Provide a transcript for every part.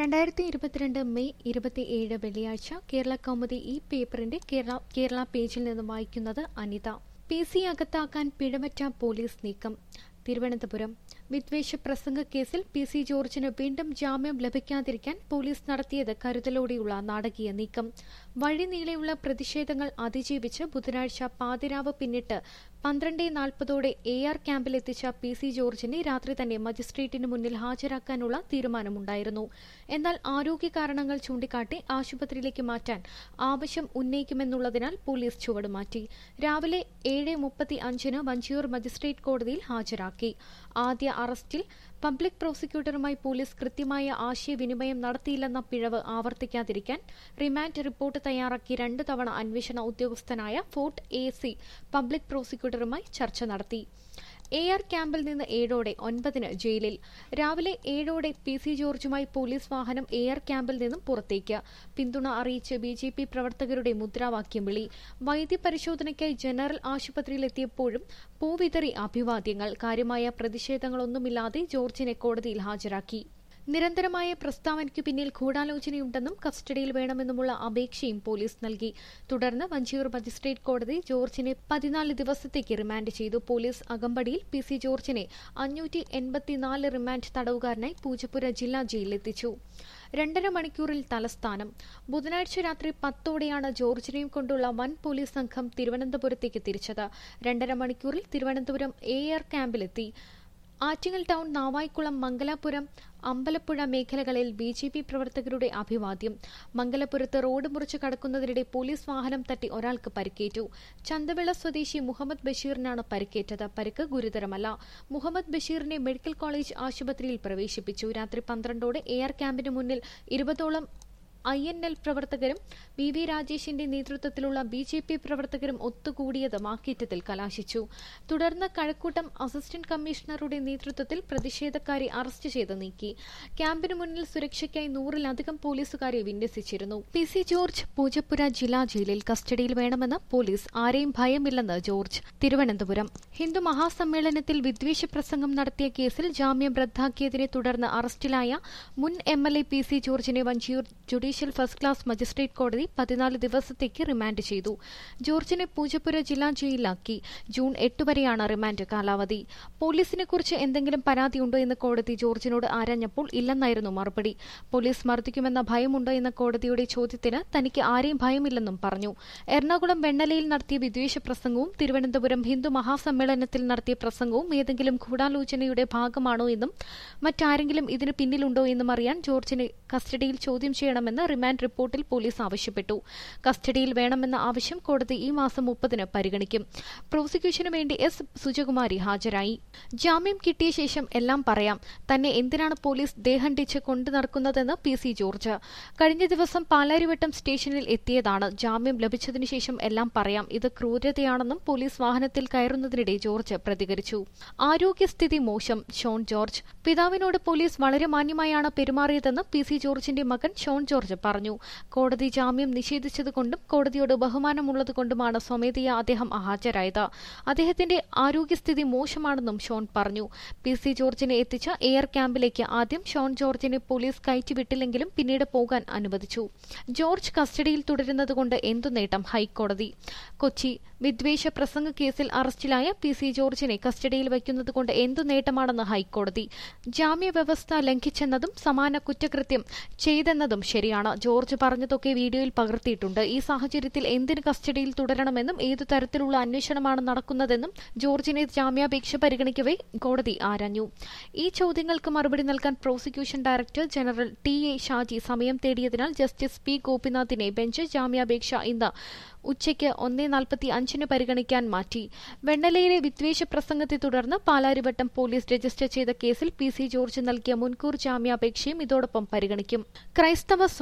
രണ്ടായിരത്തി ഇരുപത്തിരണ്ട് മെയ് ഇരുപത്തിയേഴ് വെള്ളിയാഴ്ച കേരള കൗമുദി ഈ പേപ്പറിന്റെ കേരള കേരള പേജിൽ നിന്ന് വായിക്കുന്നത് അനിത പി സി അകത്താക്കാൻ പിഴവറ്റ പോലീസ് നീക്കം തിരുവനന്തപുരം വിദ്വേഷ പ്രസംഗ കേസിൽ പി സി ജോർജിന് വീണ്ടും ജാമ്യം ലഭിക്കാതിരിക്കാൻ പോലീസ് നടത്തിയത് കരുതലോടെയുള്ള നാടകീയ നീക്കം വഴിനീളെയുള്ള പ്രതിഷേധങ്ങൾ അതിജീവിച്ച് ബുധനാഴ്ച പാതിരാവ് പിന്നിട്ട് പന്ത്രണ്ട് നാൽപ്പതോടെ എ ആർ ക്യാമ്പിലെത്തിച്ച പി സി ജോർജിനെ രാത്രി തന്നെ മജിസ്ട്രേറ്റിന് മുന്നിൽ ഹാജരാക്കാനുള്ള തീരുമാനമുണ്ടായിരുന്നു എന്നാൽ ആരോഗ്യ കാരണങ്ങൾ ചൂണ്ടിക്കാട്ടി ആശുപത്രിയിലേക്ക് മാറ്റാൻ ആവശ്യം ഉന്നയിക്കുമെന്നുള്ളതിനാൽ പോലീസ് ചുവടുമാറ്റി രാവിലെ ഏഴ് മുപ്പത്തി അഞ്ചിന് വഞ്ചിയൂർ മജിസ്ട്രേറ്റ് കോടതിയിൽ ഹാജരാക്കി ആദ്യ അറസ്റ്റിൽ പബ്ലിക് പ്രോസിക്യൂട്ടറുമായി പോലീസ് കൃത്യമായ ആശയവിനിമയം നടത്തിയില്ലെന്ന പിഴവ് ആവർത്തിക്കാതിരിക്കാൻ റിമാൻഡ് റിപ്പോർട്ട് തയ്യാറാക്കി രണ്ടു തവണ അന്വേഷണ ഉദ്യോഗസ്ഥനായ ഫോർട്ട് എ സി പബ്ലിക് പ്രോസിക്യൂട്ടറുമായി ചർച്ച നടത്തി എ ആർ ക്യാമ്പിൽ നിന്ന് ഏഴോടെ ഒൻപതിന് ജയിലിൽ രാവിലെ ഏഴോടെ പി സി ജോർജുമായി പോലീസ് വാഹനം എ ആർ ക്യാമ്പിൽ നിന്നും പുറത്തേക്ക് പിന്തുണ അറിയിച്ച് ബി ജെ പി പ്രവർത്തകരുടെ മുദ്രാവാക്യം വിളി വൈദ്യപരിശോധനയ്ക്കായി ജനറൽ ആശുപത്രിയിലെത്തിയപ്പോഴും പൂവിതറി അഭിവാദ്യങ്ങൾ കാര്യമായ പ്രതിഷേധങ്ങളൊന്നുമില്ലാതെ ജോർജിനെ കോടതിയിൽ ഹാജരാക്കി നിരന്തരമായ പ്രസ്താവനയ്ക്കു പിന്നിൽ ഗൂഢാലോചനയുണ്ടെന്നും കസ്റ്റഡിയിൽ വേണമെന്നുമുള്ള അപേക്ഷയും പോലീസ് നൽകി തുടർന്ന് വഞ്ചിയൂർ മജിസ്ട്രേറ്റ് കോടതി ജോർജിനെ പതിനാല് ദിവസത്തേക്ക് റിമാൻഡ് ചെയ്തു പോലീസ് അകമ്പടിയിൽ പി സി ജോർജിനെ അഞ്ഞൂറ്റി എൺപത്തിനാല് റിമാൻഡ് തടവുകാരനായി പൂജപ്പുര ജില്ലാ ജയിലിലെത്തിച്ചു രണ്ടര മണിക്കൂറിൽ തലസ്ഥാനം ബുധനാഴ്ച രാത്രി പത്തോടെയാണ് ജോർജിനെയും കൊണ്ടുള്ള വൻ പോലീസ് സംഘം തിരുവനന്തപുരത്തേക്ക് തിരിച്ചത് രണ്ടര മണിക്കൂറിൽ തിരുവനന്തപുരം എ ആർ ക്യാമ്പിലെത്തി ആറ്റിങ്ങൽ ടൗൺ നാവായിക്കുളം മംഗലാപുരം അമ്പലപ്പുഴ മേഖലകളിൽ ബി ജെ പി പ്രവർത്തകരുടെ അഭിവാദ്യം മംഗലപുരത്ത് റോഡ് മുറിച്ച് കടക്കുന്നതിനിടെ പോലീസ് വാഹനം തട്ടി ഒരാൾക്ക് പരിക്കേറ്റു ചന്തവിള സ്വദേശി മുഹമ്മദ് ബഷീറിനാണ് പരിക്കേറ്റത് പരിക്ക് ഗുരുതരമല്ല മുഹമ്മദ് ബഷീറിനെ മെഡിക്കൽ കോളേജ് ആശുപത്രിയിൽ പ്രവേശിപ്പിച്ചു രാത്രി പന്ത്രണ്ടോടെ എ ആർ ക്യാമ്പിന് മുന്നിൽ ഇരുപതോളം ഐ എൻ എൽ പ്രവർത്തകരും വി വി രാജേഷിന്റെ നേതൃത്വത്തിലുള്ള ബി ജെ പി പ്രവർത്തകരും ഒത്തുകൂടിയത് മാക്കേറ്റത്തിൽ കലാശിച്ചു തുടർന്ന് കഴക്കൂട്ടം അസിസ്റ്റന്റ് കമ്മീഷണറുടെ നേതൃത്വത്തിൽ പ്രതിഷേധക്കാരെ അറസ്റ്റ് ചെയ്ത് നീക്കി ക്യാമ്പിന് മുന്നിൽ സുരക്ഷയ്ക്കായി നൂറിലധികം പോലീസുകാരെ വിന്യസിച്ചിരുന്നു പി സി ജോർജ് പൂജപ്പുര ജില്ലാ ജയിലിൽ കസ്റ്റഡിയിൽ വേണമെന്ന് പോലീസ് ആരെയും ഭയമില്ലെന്ന് ജോർജ് തിരുവനന്തപുരം ഹിന്ദു മഹാസമ്മേളനത്തിൽ വിദ്വേഷ പ്രസംഗം നടത്തിയ കേസിൽ ജാമ്യം റദ്ദാക്കിയതിനെ തുടർന്ന് അറസ്റ്റിലായ മുൻ M L A P C ജോർജിനെ Vanchiyoor judicial first class magistrate കോടതി പതിനാല് ദിവസത്തേക്ക് റിമാൻഡ് ചെയ്തു ജോർജിനെ പൂജപ്പുര ജില്ലാ ജയിലിലാക്കി ജൂൺ എട്ട് വരെയാണ് റിമാൻഡ് കാലാവധി പോലീസിനെ കുറിച്ച് എന്തെങ്കിലും പരാതിയുണ്ടോ എന്ന് കോടതി ജോർജിനോട് ആരാഞ്ഞപ്പോൾ ഇല്ലെന്നായിരുന്നു മറുപടി പോലീസ് മർദ്ദിക്കുമെന്ന ഭയമുണ്ടോ എന്ന കോടതിയുടെ ചോദ്യത്തിന് തനിക്ക് ആരെയും ഭയമില്ലെന്നും പറഞ്ഞു എറണാകുളം വെണ്ണലയിൽ നടത്തിയ വിദ്വേഷ പ്രസംഗവും തിരുവനന്തപുരം ഹിന്ദു മഹാസമ്മേളനത്തിൽ നടത്തിയ പ്രസംഗവും ഏതെങ്കിലും ഗൂഢാലോചനയുടെ ഭാഗമാണോ എന്നും മറ്റാരെങ്കിലും ഇതിന് പിന്നിലുണ്ടോ എന്നും അറിയാൻ ജോർജിനെ കസ്റ്റഡിയിൽ ചോദ്യം ചെയ്യണമെന്ന് റിമാൻഡ് റിപ്പോർട്ടിൽ പോലീസ് ആവശ്യപ്പെട്ടു കസ്റ്റഡിയിൽ വേണമെന്ന ആവശ്യം കോടതി ഈ മാസം മുപ്പതിന് പരിഗണിക്കും പ്രോസിക്യൂഷനു വേണ്ടി എസ് സുജകുമാരി ഹാജരായി ജാമ്യം കിട്ടിയ ശേഷം എല്ലാം പറയാം തന്നെ എന്തിനാണ് പോലീസ് ദേഹണ്ടിച്ച് കൊണ്ടു നടക്കുന്നതെന്ന് പി സി ജോർജ് കഴിഞ്ഞ ദിവസം പാലാരിവട്ടം സ്റ്റേഷനിൽ എത്തിയതാണ് ജാമ്യം ലഭിച്ചതിനു ശേഷം എല്ലാം പറയാം ഇത് ക്രൂരതയാണെന്നും പോലീസ് വാഹനത്തിൽ കയറുന്നതിനിടെ ജോർജ് പ്രതികരിച്ചു ആരോഗ്യസ്ഥിതി മോശം ഷോൺ ജോർജ് പിതാവിനോട് പോലീസ് വളരെ മാന്യമായാണ് പെരുമാറിയതെന്ന് പി സി ജോർജിന്റെ മകൻ ഷോൺ ജോർജ് പറഞ്ഞു കോടതി ജാമ്യം നിഷേധിച്ചതുകൊണ്ടും കോടതിയോട് ബഹുമാനമുള്ളതുകൊണ്ടുമാണ് സ്വമേധയാ അദ്ദേഹം ഹാജരായത് അദ്ദേഹത്തിന്റെ ആരോഗ്യസ്ഥിതി മോശമാണെന്നും ഷോൺ പറഞ്ഞു പി സി ജോർജിനെ എത്തിച്ച എയർ ക്യാമ്പിലേക്ക് ആദ്യം ഷോൺ ജോർജിനെ പോലീസ് കയറ്റിവിട്ടില്ലെങ്കിലും പിന്നീട് പോകാൻ അനുവദിച്ചു ജോർജ് കസ്റ്റഡിയിൽ തുടരുന്നതുകൊണ്ട് എന്തു നേട്ടം ഹൈക്കോടതി കൊച്ചി വിദ്വേഷ പ്രസംഗ കേസിൽ അറസ്റ്റിലായ പി സി ജോർജിനെ കസ്റ്റഡിയിൽ വയ്ക്കുന്നതുകൊണ്ട് എന്തു നേട്ടമാണെന്ന് ഹൈക്കോടതി ജാമ്യ വ്യവസ്ഥ ലംഘിച്ചെന്നതും സമാന കുറ്റകൃത്യം ചെയ്തെന്നതും ശരിയാണ് ജോർജ് പറഞ്ഞതൊക്കെ വീഡിയോയിൽ പകർത്തിയിട്ടുണ്ട് ഈ സാഹചര്യത്തിൽ എന്തിന് കസ്റ്റഡിയിൽ തുടരണമെന്നും ഏതു തരത്തിലുള്ള അന്വേഷണമാണ് നടക്കുന്നതെന്നും ജോർജിനെ ജാമ്യാപേക്ഷ പരിഗണിക്കവേ കോടതി ആരാഞ്ഞു ഈ ചോദ്യങ്ങൾക്ക് മറുപടി നൽകാൻ prosecution director general T A Shaji സമയം തേടിയതിനാൽ ജസ്റ്റിസ് പി ഗോപിനാഥിനെ ബെഞ്ച് ജാമ്യാപേക്ഷ ഇന്ന് ഉച്ചയ്ക്ക് ഒന്നേ നാൽപ്പത്തി അഞ്ചിന് പരിഗണിക്കാൻ മാറ്റി വെണ്ണലയിലെ വിദ്വേഷ പ്രസംഗത്തെ തുടർന്ന് പാലാരിവട്ടം പോലീസ് രജിസ്റ്റർ ചെയ്ത കേസിൽ പി സി ജോർജ് നൽകിയ മുൻകൂർ ജാമ്യാപേക്ഷയും ഇതോടൊപ്പം പരിഗണിക്കും ക്രൈസ്തവ സ്വാ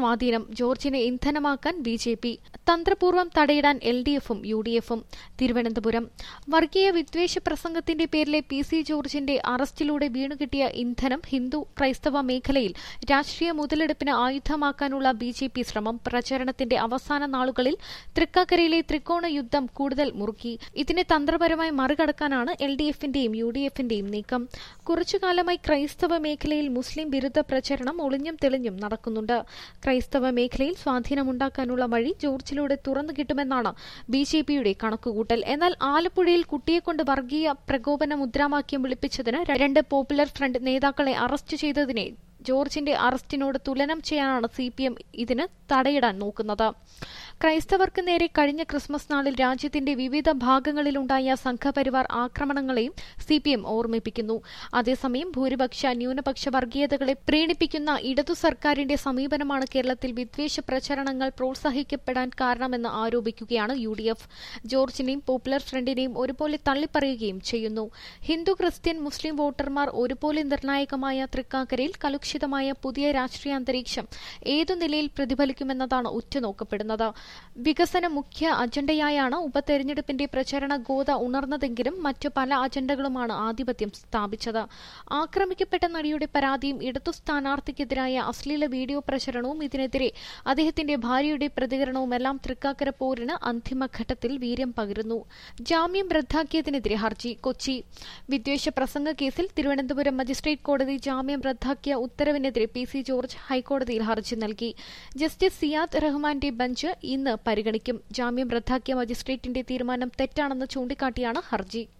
സ്വാധീനം ജോർജിനെ ഇന്ധനമാക്കാൻ ബി ജെ പി തന്ത്രപൂർവ്വം തടയിടാൻ എൽ ഡി എഫും യു ഡി എഫും തിരുവനന്തപുരം വർഗീയ വിദ്വേഷ പ്രസംഗത്തിന്റെ പേരിലെ പി സി ജോർജിന്റെ അറസ്റ്റിലൂടെ വീണുകിട്ടിയ ഇന്ധനം ഹിന്ദു ക്രൈസ്തവ മേഖലയിൽ രാഷ്ട്രീയ മുതലെടുപ്പിന് ആയുധമാക്കാനുള്ള ബി ജെ പി ശ്രമം പ്രചാരണത്തിന്റെ അവസാന നാളുകളിൽ തൃക്കാക്കരയിലെ ത്രികോണ യുദ്ധം കൂടുതൽ മുറുക്കി ഇതിനെ തന്ത്രപരമായി മറികടക്കാനാണ് എൽ ഡി എഫിന്റെയും യു ഡി എഫിന്റെയും നീക്കം കുറച്ചുകാലമായി ക്രൈസ്തവ മേഖലയിൽ മുസ്ലിം വിരുദ്ധ പ്രചരണം ഒളിഞ്ഞും തെളിഞ്ഞും നടക്കുന്നുണ്ട് ക്രൈസ്തവ മേഖലയിൽ സ്വാധീനമുണ്ടാക്കാനുള്ള വഴി ജോർജിലൂടെ തുറന്നു കിട്ടുമെന്നാണ് ബി ജെ പിയുടെ കണക്കുകൂട്ടൽ എന്നാൽ ആലപ്പുഴയിൽ കുട്ടിയെക്കൊണ്ട് വർഗീയ പ്രകോപന മുദ്രാവാക്യം വിളിപ്പിച്ചതിന് രണ്ട് പോപ്പുലർ ഫ്രണ്ട് നേതാക്കളെ അറസ്റ്റ് ചെയ്തതിനെ ജോർജിന്റെ അറസ്റ്റിനോട് തുലനം ചെയ്യാനാണ് സി പി എം ഇതിന് തടയിടാൻ നോക്കുന്നത് ക്രൈസ്തവർക്ക് നേരെ കഴിഞ്ഞ ക്രിസ്മസ് നാളിൽ രാജ്യത്തിന്റെ വിവിധ ഭാഗങ്ങളിലുണ്ടായ സംഘപരിവാർ ആക്രമണങ്ങളെയും സി പി എം ഓർമ്മിപ്പിക്കുന്നു അതേസമയം ഭൂരിപക്ഷ ന്യൂനപക്ഷ വർഗീയതകളെ പ്രീണിപ്പിക്കുന്ന ഇടതു സർക്കാരിന്റെ സമീപനമാണ് കേരളത്തിൽ വിദ്വേഷ പ്രചരണങ്ങൾ പ്രോത്സാഹിക്കപ്പെടാൻ കാരണമെന്ന് ആരോപിക്കുകയാണ് യു ഡി എഫ് ജോർജിനെയും പോപ്പുലർ ഫ്രണ്ടിനെയും ഒരുപോലെ തള്ളിപ്പറയുകയും ചെയ്യുന്നു ഹിന്ദു ക്രിസ്ത്യൻ മുസ്ലിം വോട്ടർമാർ ഒരുപോലെ നിർണായകമായ തൃക്കാക്കരയിൽ കലുഷിതമായ പുതിയ രാഷ്ട്രീയ അന്തരീക്ഷം ഏതു നിലയിൽ പ്രതിഫലിക്കുമെന്നതാണ് ഉറ്റുനോക്കപ്പെടുന്നത് വികസനം മുഖ്യ അജണ്ടയായാണ് ഉപതെരഞ്ഞെടുപ്പിന്റെ പ്രചരണ ഗോത ഉണർന്നതെങ്കിലും മറ്റു പല അജണ്ടകളുമാണ് ആധിപത്യം സ്ഥാപിച്ചത് ആക്രമിക്കപ്പെട്ട നടിയുടെ പരാതിയും ഇടതു സ്ഥാനാർത്ഥിക്കെതിരായ അശ്ലീല വീഡിയോ പ്രചരണവും ഇതിനെതിരെ അദ്ദേഹത്തിന്റെ ഭാര്യയുടെ പ്രതികരണവുമെല്ലാം തൃക്കാക്കര പോരിന് അന്തിമഘട്ടത്തിൽ വീര്യം പകരുന്നു ജാമ്യം റദ്ദാക്കിയതിനെതിരെ ഹർജി കൊച്ചി വിദ്വേഷ പ്രസംഗ കേസിൽ തിരുവനന്തപുരം മജിസ്ട്രേറ്റ് കോടതി ജാമ്യം റദ്ദാക്കിയ ഉത്തരവിനെതിരെ പി സി ജോർജ് ഹൈക്കോടതിയിൽ ഹർജി നൽകി ജസ്റ്റിസ് സിയാദ് റഹ്മാന്റെ ബെഞ്ച് ഇന്ന് പരിഗണിക്കും ജാമ്യം റദ്ദാക്കിയ മജിസ്ട്രേറ്റിന്റെ തീരുമാനം തെറ്റാണെന്ന് ചൂണ്ടിക്കാട്ടിയാണ് ഹർജി